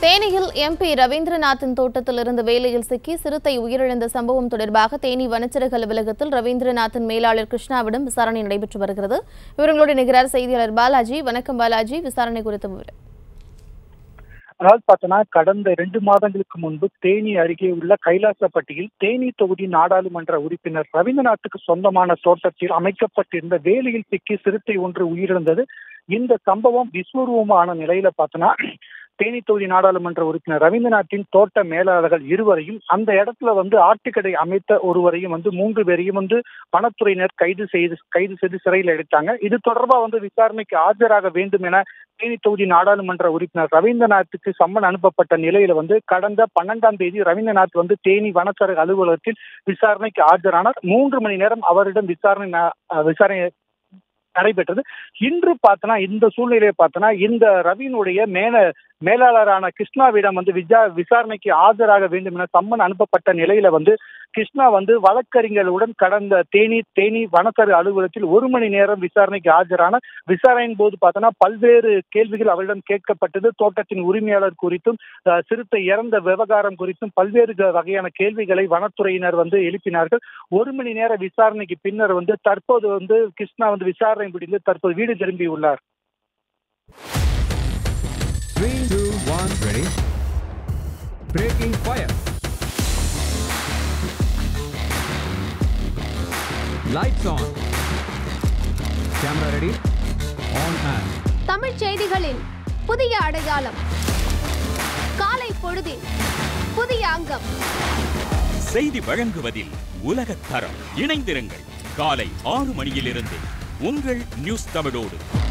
தேனியில் எம்பி ரவீந்திரநாத்தின் தோட்டத்தில் இருந்த வேலையில் சிக்கி சிறுத்தை உயிரிழந்த சம்பவம் தொடர்பாக தேனி வனச்சரக அலுவலகத்தில் ரவீந்திரநாத்தின் மேலாளர் கிருஷ்ணாவிடம் விசாரணை நடைபெற்று வருகிறது இவர்களோடு நிகரார் செய்தியாளர் பாலாஜி வணக்கம் பாலாஜி விசாரணை குறித்த விவரம் அதாவது பார்த்தோன்னா கடந்த இரண்டு மாதங்களுக்கு முன்பு தேனி அருகே உள்ள கைலாசப்பட்டியில் தேனி தொகுதி நாடாளுமன்ற உறுப்பினர் ரவீந்திரநாத்துக்கு சொந்தமான தோட்டத்தில் அமைக்கப்பட்டிருந்த வேலியில் சிக்கி சிறுத்தை ஒன்று உயிரிழந்தது இந்த சம்பவம் விஸ்வரூபமான நிலையில பார்த்தோன்னா தேனி தொகுதி நாடாளுமன்ற உறுப்பினர் ரவீந்திரநாத்தின் தோட்ட மேலாளர்கள் இருவரையும் அந்த இடத்துல வந்து ஆட்டுக்கடை அமைத்த ஒருவரையும் வந்து மூன்று பேரையும் வந்து வனத்துறையினர் கைது செய்து கைது செய்து சிறையில் எடுத்தாங்க இது தொடர்பா வந்து விசாரணைக்கு ஆஜராக வேண்டும் என தேனி தொகுதி நாடாளுமன்ற உறுப்பினர் ரவீந்திரநாத்துக்கு சம்மன் அனுப்பப்பட்ட நிலையில வந்து கடந்த பன்னெண்டாம் தேதி ரவீந்திரநாத் வந்து தேனி வனச்சரக அலுவலகத்தில் விசாரணைக்கு ஆஜரானார் மூன்று மணி நேரம் அவரிடம் விசாரணை ந- அஹ் விசாரணை நடைபெற்றது இன்று பார்த்தனா இந்த சூழ்நிலையை பார்த்தனா இந்த ரவியினுடைய மேல மேலாளரான கிருஷ்ணாவிடம் வந்து விஜா விசாரணைக்கு ஆஜராக வேண்டும் என சம்மன் அனுப்பப்பட்ட நிலையில வந்து கிருஷ்ணா வந்து வழக்கறிஞர்களுடன் கடந்த தேனி தேனி வனச்சர அலுவலகத்தில் ஒரு மணி நேரம் விசாரணைக்கு ஆஜரான விசாரணையின் போது பார்த்தோன்னா பல்வேறு கேள்விகள் அவரிடம் கேட்கப்பட்டது தோட்டத்தின் உரிமையாளர் குறித்தும் அஹ், சிறுத்தை இறந்த விவகாரம் குறித்தும் பல்வேறு க- வகையான கேள்விகளை வனத்துறையினர் வந்து எழுப்பினார்கள் ஒரு மணி நேர விசாரணைக்கு பின்னர் வந்து தற்போது வந்து கிருஷ்ணா வந்து விசாரணை முடிந்து தற்போது வீடு திரும்பியுள்ளார் Three, two, one, ready. Breaking fire. Lights on. Camera ready. On and. தமிழ்ச் செய்திகளின் புதிய அடையாளம் காலை பொழுதின் புதிய அங்கம் செய்தி வழங்குவதில் உலகத் தரம் இணைந்திருங்கள் காலை ஆறு மணியிலிருந்து உங்கள் நியூஸ் தமிழோடு